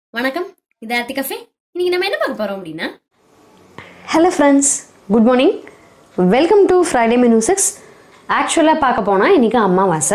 வணக்கம் இது ஆர்த்தி கஃபே இன்னைக்கு நம்ம என்ன பார்க்க போறோம் அப்படின்னா hello friends good morning welcome to Friday menu six ஆக்சுவலாக பார்க்க போனால் இன்றைக்கி அமாவாசை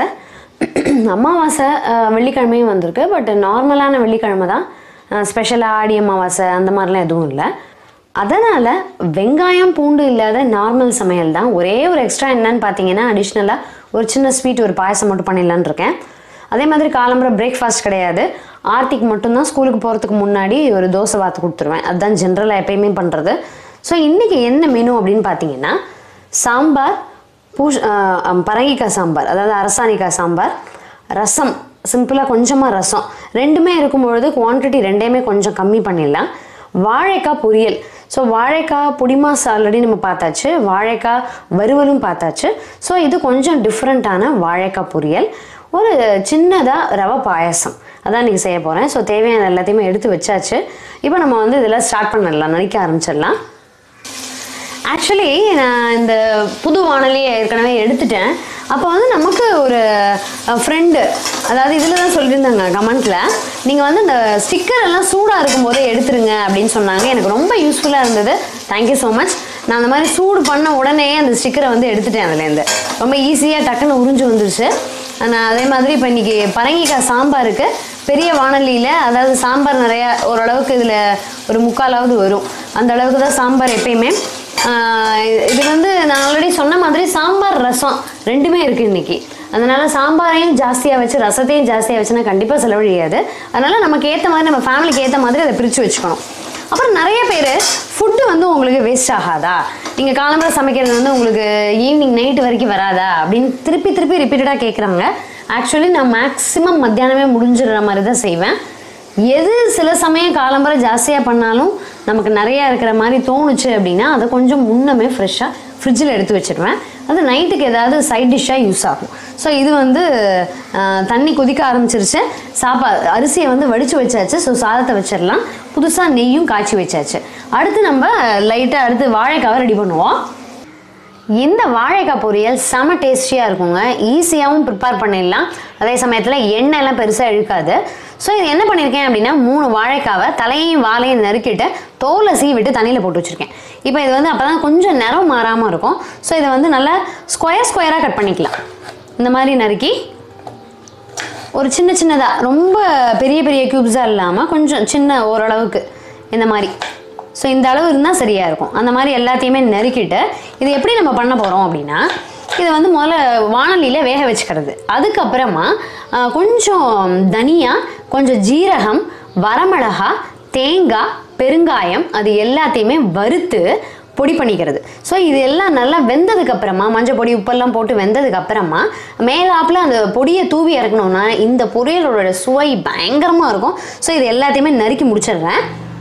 அமாவாசை அஹ், வெள்ளிக்கிழமையும் வந்திருக்கு பட் நார்மலான வெள்ளிக்கிழமை தான் ஸ்பெஷலாக ஆடி அமாவாசை அந்த மாதிரிலாம் எதுவும் இல்லை அதனால் வெங்காயம் பூண்டு இல்லாத நார்மல் சமையல் தான் ஒரே ஒரு எக்ஸ்ட்ரா என்னன்னு பார்த்தீங்கன்னா அடிஷ்னலாக ஒரு சின்ன ஸ்வீட் ஒரு பாயசம் மட்டும் பண்ணிடலான்னு இருக்கேன் அதே மாதிரி காலம்புற பிரேக்ஃபாஸ்ட் கிடையாது ஆர்த்திக்கு மட்டும்தான் ஸ்கூலுக்கு போகிறதுக்கு முன்னாடி ஒரு தோசை வாத்து கொடுத்துருவேன் அதுதான் ஜென்ரலாக எப்பயுமே பண்ணுறது ஸோ இன்றைக்கி என்ன மெனு அப்படின்னு பார்த்தீங்கன்னா சாம்பார் பூஷ் ஆஹ் ஆம், பரங்கிக்காய் சாம்பார் அதாவது அரசாணிக்காய் சாம்பார் ரசம் சிம்பிளாக கொஞ்சமாக ரசம் ரெண்டுமே இருக்கும் பொழுது குவான்டிட்டி ரெண்டையுமே கொஞ்சம் கம்மி பண்ணிடலாம் வாழைக்காய் பொரியல் ஸோ வாழைக்காய் புடிமாஸ் ஆல்ரெடி நம்ம பார்த்தாச்சு வாழைக்காய் வறுவலும் பார்த்தாச்சு ஸோ இது கொஞ்சம் டிஃப்ரெண்ட்டான வாழைக்காய் பொரியல் ஒரு சின்னதாக ரவை பாயாசம் அதான் இன்றைக்கி செய்ய போகிறேன் ஸோ தேவையான எல்லாத்தையுமே எடுத்து வச்சாச்சு இப்போ நம்ம வந்து இதெல்லாம் ஸ்டார்ட் பண்ணிடலாம் நடிக்க ஆரம்பிச்சிடலாம் ஆக்சுவலி நான் இந்த புது வானொலியை ஏற்கனவே எடுத்துட்டேன் அப்போ வந்து நமக்கு ஒரு ஃப்ரெண்டு அதாவது இதில் தான் சொல்லியிருந்தாங்க கமெண்ட்டில் நீங்கள் வந்து இந்த ஸ்டிக்கர் எல்லாம் சூடாக இருக்கும்போதே எடுத்துருங்க அப்படின்னு சொன்னாங்க எனக்கு ரொம்ப யூஸ்ஃபுல்லாக இருந்தது தேங்க்யூ ஸோ மச் நான் அந்த மாதிரி சூடு பண்ண உடனே அந்த ஸ்டிக்கரை வந்து எடுத்துட்டேன் அதுலேருந்து ரொம்ப ஈஸியாக டக்குன்னு உறிஞ்சு வந்துருச்சு நான் அதே மாதிரி இப்போ இன்றைக்கி பரங்கிக்காய் சாம்பாருக்கு பெரிய வானொலியில் அதாவது சாம்பார் நிறையா ஓரளவுக்கு இதில் ஒரு முக்காலாவது வரும் அந்த அளவுக்கு தான் சாம்பார் எப்பயுமே ஆஹ் இது- இது வந்து நான் ஆல்ரெடி சொன்ன மாதிரி சாம்பார் ரசம் ரெண்டுமே இருக்குது இன்னைக்கு அதனால சாம்பாரையும் ஜாஸ்தியாக வச்சு ரசத்தையும் ஜாஸ்தியாக வச்சுனா கண்டிப்பாக செலவழியாது அதனால நமக்கு ஏற்ற மாதிரி நம்ம ஃபேமிலிக்கு ஏற்ற மாதிரி அதை பிரித்து வச்சுக்கணும் அப்புறம் நிறைய பேர் ஃபுட்டு வந்து உங்களுக்கு வேஸ்ட் ஆகாதா நீங்கள் காலம்பர சமைக்கிறது வந்து உங்களுக்கு ஈவினிங் நைட் வரைக்கும் வராதா அப்படின்னு திருப்பி திருப்பி ரிப்பீட்டடாக கேட்குறாங்க ஆக்சுவலி நான் மேக்ஸிமம் மத்தியானமே முடிஞ்சிடுற மாதிரி தான் செய்வேன் எது சில சமயம் காலம்பரை ஜாஸ்தியாக பண்ணாலும் நமக்கு நிறையா இருக்கிற மாதிரி தோணுச்சு அப்படின்னா அதை கொஞ்சம் முன்னமே ஃப்ரெஷ்ஷாக ஃப்ரிட்ஜில் எடுத்து வச்சிடுவேன் அது நைட்டுக்கு ஏதாவது சைட் டிஷ்ஷாக யூஸ் ஆகும் ஸோ இது வந்து ஆஹ், தண்ணி கொதிக்க ஆரம்பிச்சிருச்சு சாப்பா அரிசியை வந்து வடித்து வச்சாச்சு ஸோ சாதத்தை வச்சிடலாம் புதுசாக நெய்யும் காய்ச்சி வச்சாச்சு அடுத்து நம்ம லைட்டாக அடுத்து வாழைக்காவை ரெடி பண்ணுவோம் இந்த வாழைக்காய் பொரியல் செம டேஸ்டியாக இருக்குங்க ஈஸியாகவும் ப்ரிப்பேர் பண்ணிடலாம் அதே சமயத்தில் எண்ணெய் எல்லாம் பெருசாக இழுக்காது ஸோ இது என்ன பண்ணியிருக்கேன் அப்படின்னா மூணு வாழைக்காவை தலையையும் வாழையும் நறுக்கிட்டு தோலை சீவிட்டு தண்ணியில் போட்டு வச்சுருக்கேன் இப்போ இது வந்து அப்போ தான் கொஞ்சம் நிறம் மாறாமல் இருக்கும் ஸோ இதை வந்து நல்லா ஸ்கொயர் ஸ்கொயராக கட் பண்ணிக்கலாம் இந்த மாதிரி நறுக்கி ஒரு சின்ன சின்னதாக ரொம்ப பெரிய பெரிய க்யூப்ஸாக இல்லாமல் கொஞ்சம் சின்ன ஓரளவுக்கு இந்த மாதிரி ஸோ இந்த அளவு இருந்தால் சரியாக இருக்கும் அந்த மாதிரி எல்லாத்தையுமே நறுக்கிட்டு இது எப்படி நம்ம பண்ண போகிறோம் அப்படின்னா இதை வந்து முதல்ல வானலியில் வேக வச்சுக்கிறது அதுக்கப்புறமா ஆ, கொஞ்சம் தனியா கொஞ்சம் ஜீரகம் வரமிளகா தேங்காய் பெருங்காயம் அது எல்லாத்தையுமே வறுத்து பொடி பண்ணிக்கிறது ஸோ இது எல்லாம் நல்லா வெந்ததுக்கு அப்புறமா மஞ்சள் பொடி உப்பெல்லாம் போட்டு வெந்ததுக்கு அப்புறமா மேலாப்பில் அந்த பொடியை தூவி இறக்கணும்னா இந்த பொரியலோட சுவை பயங்கரமாக இருக்கும் ஸோ இது எல்லாத்தையுமே நறுக்கி முடிச்சிடுறேன்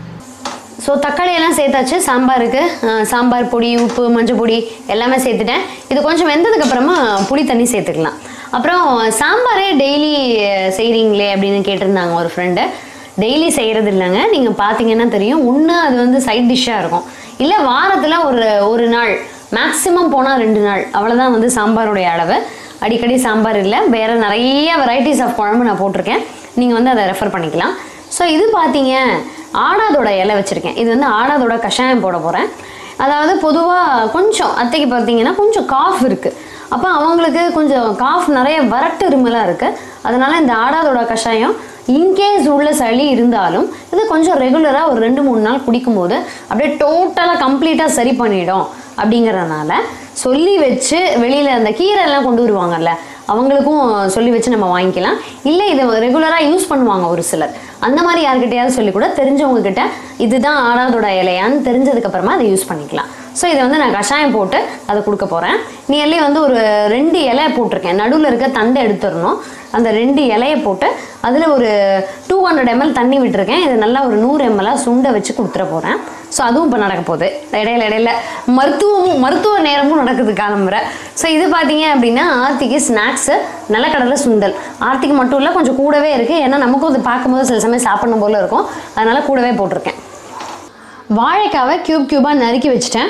ஸோ தக்காளி எல்லாம் சேர்த்தாச்சு சாம்பாருக்கு அஹ், சாம்பார் பொடி உப்பு மஞ்சள் பொடி எல்லாமே சேர்த்துட்டேன் இது கொஞ்சம் வெந்ததுக்கு அப்புறமா புளி தண்ணி சேர்த்துக்கலாம் அப்புறம் சாம்பாரே டெய்லி செய்கிறீங்களே அப்படின்னு கேட்டிருந்தாங்க ஒரு ஃப்ரெண்டு டெய்லி செய்கிறது இல்லைங்க நீங்கள் பார்த்தீங்கன்னா தெரியும் ஒன்று அது வந்து சைட் டிஷ்ஷாக இருக்கும் இல்லை வாரத்தில் ஒரு ஒரு நாள் மேக்ஸிமம் போனால் ரெண்டு நாள் அவ்வளோதான் வந்து சாம்பாருடைய அளவு அடிக்கடி சாம்பார் இல்லை வேறு நிறைய வெரைட்டிஸ் ஆஃப் குழம்பு நான் போட்டிருக்கேன் நீங்கள் வந்து அதை ரெஃபர் பண்ணிக்கலாம் ஸோ இது பார்த்தீங்க ஆடாதோட இலை வச்சுருக்கேன் இது வந்து ஆடாதோட கஷாயம் போட போகிறேன் அதாவது பொதுவாக கொஞ்சம் அத்தைக்கு பார்த்தீங்கன்னா கொஞ்சம் காஃப் இருக்குது அப்போ அவங்களுக்கு கொஞ்சம் காஃப் நிறைய வறட்டு இருமலாக இருக்குது அதனால இந்த ஆடாதோட கஷாயம் இன்கேஸ் உள்ள சளி இருந்தாலும் இது கொஞ்சம் ரெகுலராக ஒரு ரெண்டு மூணு நாள் குடிக்கும்போது அப்படியே டோட்டலாக கம்ப்ளீட்டாக சரி பண்ணிடும் அப்படிங்கிறதுனால சொல்லி வச்சு வெளியில் அந்த கீரை எல்லாம் கொண்டு வருவாங்கல்ல அவங்களுக்கும் சொல்லி வச்சு நம்ம வாங்கிக்கலாம் இல்லை இதை ரெகுலராக யூஸ் பண்ணுவாங்க ஒரு சிலர் அந்த மாதிரி யார்கிட்டயாவது சொல்லி கூட தெரிஞ்சவங்க கிட்ட இதுதான் ஆடாதோட இலையான்னு தெரிஞ்சதுக்கு அப்புறமா அதை யூஸ் பண்ணிக்கலாம் ஸோ இதை வந்து நான் கஷாயம் போட்டு அதை கொடுக்க போகிறேன் நியர்லி வந்து ஒரு ரெண்டு இலையை போட்டிருக்கேன் நடுவில் இருக்க தண்டை எடுத்துடணும் அந்த ரெண்டு இலையை போட்டு அதில் ஒரு டூ ஹண்ட்ரட் எம்எல் தண்ணி விட்டுருக்கேன் இது நல்லா ஒரு நூறு எம்எல்லாக சுண்டை வச்சு கொடுத்துட போகிறேன் ஸோ அதுவும் இப்போ நடக்க போகுது இடையில இடையில மருத்துவமும் மருத்துவ நேரமும் நடக்குது காலம்புரை ஸோ இது பார்த்தீங்க அப்படின்னா ஆர்த்திக்கு ஸ்நாக்ஸு நிலக்கடலை சுண்டல் ஆர்த்திக்கு மட்டும் இல்லை கொஞ்சம் கூடவே இருக்குது ஏன்னா நமக்கும் அது பார்க்கும்போது சில சமயம் சாப்பிடணும் போல இருக்கும் அதனால கூடவே போட்டிருக்கேன் வாழைக்காவை க்யூப் க்யூபாக நறுக்கி வச்சுட்டேன்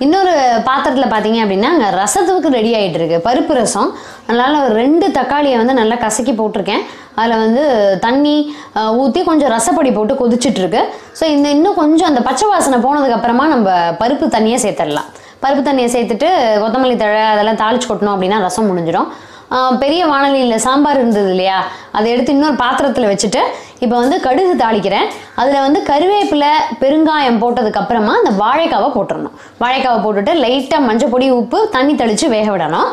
இன்னொரு பாத்திரத்தில் பார்த்தீங்க அப்படின்னா அங்கே ரசத்துக்கு ரெடி ஆகிட்டு இருக்கு பருப்பு ரசம் அதனால் ஒரு ரெண்டு தக்காளியை வந்து நல்லா கசக்கி போட்டிருக்கேன் அதில் வந்து தண்ணி ஊற்றி கொஞ்சம் ரசப்பொடி போட்டு கொதிச்சிட்டு இருக்கு ஸோ இந்த இன்னும் கொஞ்சம் அந்த பச்சை வாசனை போனதுக்கு அப்புறமா நம்ம பருப்பு தண்ணியை சேர்த்துடலாம் பருப்பு தண்ணியை சேர்த்துட்டு கொத்தமல்லி தழை அதெல்லாம் தாளிச்சு கொட்டணும் அப்படின்னா ரசம் முடிஞ்சிடும் ஆஹ் பெரிய வானலியில் சாம்பார் இருந்தது இல்லையா அதை எடுத்து இன்னொரு பாத்திரத்தில் வச்சுட்டு இப்போ வந்து கடுகு தாளிக்கிறேன் அதில் வந்து கருவேப்பிலை பெருங்காயம் போட்டதுக்கு அப்புறமா அந்த வாழைக்காவை போட்டுடணும் வாழைக்காவை போட்டுட்டு லைட்டாக மஞ்சள் பொடி உப்பு தண்ணி தெளித்து வேக விடணும்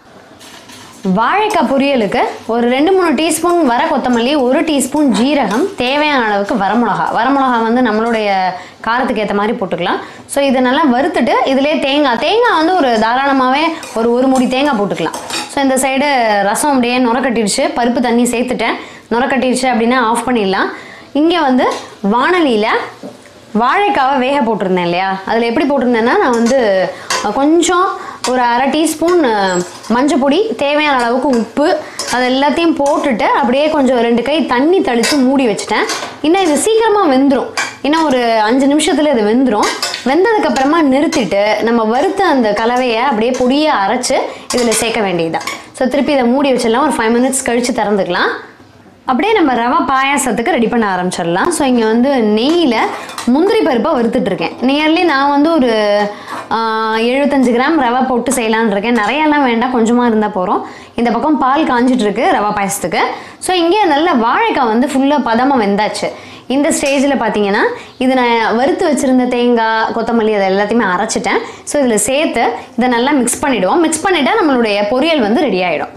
வாழைக்காய் பொரியலுக்கு ஒரு ரெண்டு மூணு டீஸ்பூன் வர கொத்தமல்லி ஒரு டீஸ்பூன் ஜீரகம் தேவையான அளவுக்கு வரமிளகா வரமிளகா வந்து நம்மளுடைய காரத்துக்கு ஏற்ற மாதிரி போட்டுக்கலாம் ஸோ இதை நல்லா வறுத்துட்டு இதிலே தேங்காய் தேங்காய் வந்து ஒரு தாராளமாகவே ஒரு ஒரு மூடி தேங்காய் போட்டுக்கலாம் ஸோ இந்த சைடு ரசம் அப்படியே நுரக்கட்டிடுச்சு பருப்பு தண்ணி சேர்த்துட்டேன் நுரக்கட்டிடுச்சு அப்படின்னா ஆஃப் பண்ணிடலாம் இங்கே வந்து வானலியில் வாழைக்காவை வேக போட்டிருந்தேன் இல்லையா அதில் எப்படி போட்டிருந்தேன்னா நான் வந்து அஹ், கொஞ்சம் ஒரு அரை டீஸ்பூன் மஞ்சள் பொடி தேவையான அளவுக்கு உப்பு அது எல்லாத்தையும் போட்டுட்டு அப்படியே கொஞ்சம் ரெண்டு கை தண்ணி தெளித்து மூடி வச்சுட்டேன் இன்னும் இது சீக்கிரமாக வெந்துடும் இன்னும் ஒரு அஞ்சு நிமிஷத்தில் இது வெந்துடும் வெந்ததுக்கு அப்புறமா நிறுத்திட்டு நம்ம வறுத்த அந்த கலவையை அப்படியே பொடியாக அரைச்சு இதில் சேர்க்க வேண்டியதுதான் ஸோ திருப்பி இதை மூடி வச்சிடலாம் ஒரு ஃபைவ் மினிட்ஸ் கழித்து திறந்துக்கலாம் அப்படியே நம்ம ரவை பாயாசத்துக்கு ரெடி பண்ண ஆரம்பிச்சிடலாம் ஸோ இங்கே வந்து நெய்யில் முந்திரி பருப்பை வறுத்துட்டு இருக்கேன் நியர்லி நான் வந்து ஒரு ஆஹ், எழுபத்தஞ்சு கிராம் ரவை போட்டு செய்யலான்னு இருக்கேன் நிறையெல்லாம் வேண்டாம் கொஞ்சமாக இருந்தால் போகிறோம் இந்த பக்கம் பால் காஞ்சிட்டு இருக்கு ரவை பாயசத்துக்கு ஸோ இங்கே நல்ல வாழைக்காய் வந்து ஃபுல்லாக பதமாக வெந்தாச்சு இந்த ஸ்டேஜில் பார்த்தீங்கன்னா இது நான் வறுத்து வச்சுருந்த தேங்காய் கொத்தமல்லி அதை எல்லாத்தையுமே அரைச்சிட்டேன் ஸோ இதில் சேர்த்து இதை நல்லா மிக்ஸ் பண்ணிவிடுவோம் மிக்ஸ் பண்ணிட்டா நம்மளுடைய பொரியல் வந்து ரெடி ஆகிடும்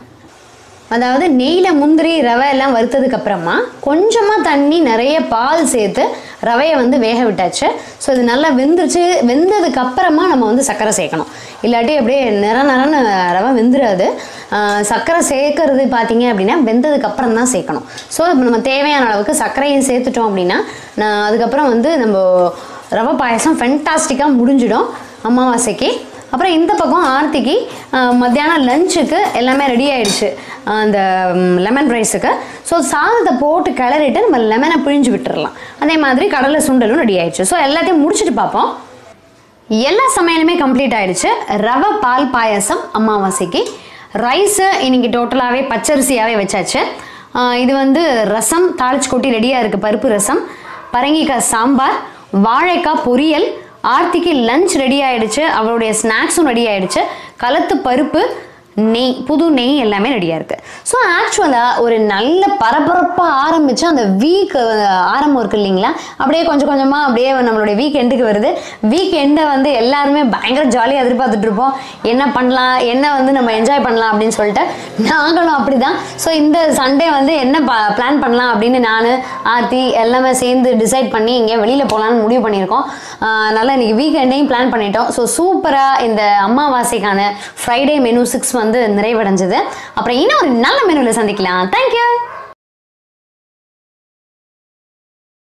அதாவது நெய்யில் முந்திரி ரவை எல்லாம் வறுத்ததுக்கு அப்புறமா கொஞ்சமாக தண்ணி நிறைய பால் சேர்த்து ரவையை வந்து வேக விட்டாச்சு ஸோ இது நல்லா வெந்துருச்சு வெந்ததுக்கு அப்புறமா நம்ம வந்து சர்க்கரை சேர்க்கணும் இல்லாட்டி அப்படியே நிற நிறன்னு ரவை வெந்துடாது ஆஹ் சர்க்கரை சேர்க்கறது பார்த்தீங்க அப்படின்னா வெந்ததுக்கு அப்புறம் தான் சேர்க்கணும் ஸோ இப்போ நம்ம தேவையான அளவுக்கு சர்க்கரையும் சேர்த்துட்டோம் அப்படின்னா நான் அதுக்கப்புறம் வந்து நம்ம ரவை பாயசம் ஃபென்டாஸ்டிக்காக முடிஞ்சிடும் அமாவாசைக்கு அப்புறம் இந்த பக்கம் ஆர்த்திக்கு ஆஹ், மத்தியானம் லஞ்சுக்கு எல்லாமே ரெடி ஆயிடுச்சு ஆஹ், அந்த லெமன் ரைஸுக்கு ஸோ சாதத்தை போட்டு கிளறிட்டு நம்ம லெமனை பிழிஞ்சு விட்டுறலாம் அதே மாதிரி கடலை சுண்டலும் ரெடி ஆயிடுச்சு ஸோ எல்லாத்தையும் முடிச்சுட்டு பார்ப்போம் எல்லா சமையலுமே கம்ப்ளீட் ஆயிடுச்சு ரவை பால் பாயாசம் அமாவாசைக்கு ரைஸு இன்னைக்கு டோட்டலாகவே பச்சரிசியாகவே வச்சாச்சு ஆஹ் இது வந்து ரசம் தாளிச்சு கொட்டி ரெடியாக இருக்குது பருப்பு ரசம் பரங்கிக்காய் சாம்பார் வாழைக்காய் பொரியல் ஆர்த்திக்கு லஞ்ச் ரெடி ஆயிடுச்சு அவளுடைய ஸ்நாக்ஸும் ரெடி ஆயிடுச்சு கலத்து பருப்பு நெய் புது நெய் எல்லாமே ரெடியாக இருக்குது ஸோ ஆக்சுவலாக ஒரு நல்ல பரபரப்பாக ஆரம்பித்து அந்த வீக் ஆரம்பம் இருக்கு இல்லைங்களா அப்படியே கொஞ்சம் கொஞ்சமாக அப்படியே நம்மளுடைய வீக் எண்டுக்கு வருது வீக் எண்டை வந்து எல்லாருமே பயங்கர ஜாலியாக எதிர்பார்த்துட்டு இருப்போம் என்ன பண்ணலாம் என்ன வந்து நம்ம என்ஜாய் பண்ணலாம் அப்படின்னு சொல்லிட்டு நாங்களும் அப்படி தான் ஸோ இந்த சண்டே வந்து என்ன பிளான் பண்ணலாம் அப்படின்னு நான் ஆர்த்தி எல்லாமே சேர்ந்து டிசைட் பண்ணி இங்கே வெளியில் போகலான்னு முடிவு பண்ணியிருக்கோம் ஆஹ் அதனால இன்னைக்கு வீக்கெண்டையும் பிளான் பண்ணிட்டோம் ஸோ சூப்பராக இந்த அமாவாசைக்கான ஃப்ரைடே மெனு சிக்ஸ் வந்து நிறைவடைஞ்சது அப்புறம் இன்னும் ஒரு நல்ல மெனுவில் சந்திக்கலாம் தேங்க்யூ